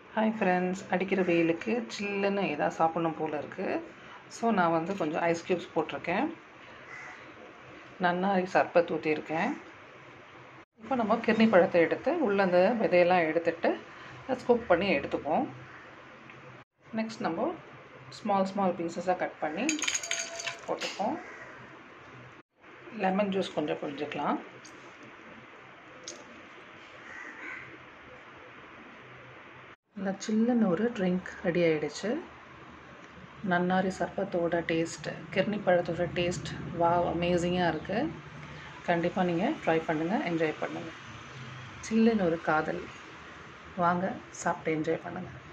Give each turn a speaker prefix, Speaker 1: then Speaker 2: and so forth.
Speaker 1: hi friends அடிக்கிற வெயிலுக்கு சில்லுன்னு எதாவது சாப்பிடணும் போல் இருக்குது ஸோ நான் வந்து கொஞ்சம் ஐஸ் க்யூப்ஸ் போட்டிருக்கேன் நன்னாரி சர்பத் ஊற்றியிருக்கேன் இப்போ நம்ம கிர்னி பழத்தை எடுத்து உள்ள அந்த விதையெல்லாம் எடுத்துட்டு குக் பண்ணி எடுத்துப்போம் நெக்ஸ்ட் நம்ம ஸ்மால் ஸ்மால் பீசஸாக கட் பண்ணி போட்டுப்போம் லெமன் ஜூஸ் கொஞ்சம் புரிஞ்சுக்கலாம் நல்லா சில்லுன்னு ஒரு ட்ரிங்க் ரெடி ஆகிடுச்சு நன்னாரி சர்பத்தோட டேஸ்ட்டு கிர்னி பழத்தோட டேஸ்ட் வா அமேசிங்காக இருக்குது கண்டிப்பாக நீங்கள் ட்ரை பண்ணுங்கள் என்ஜாய் பண்ணுங்கள் சில்லுன்னு ஒரு காதல் வாங்க சாப்பிட்டு என்ஜாய் பண்ணுங்கள்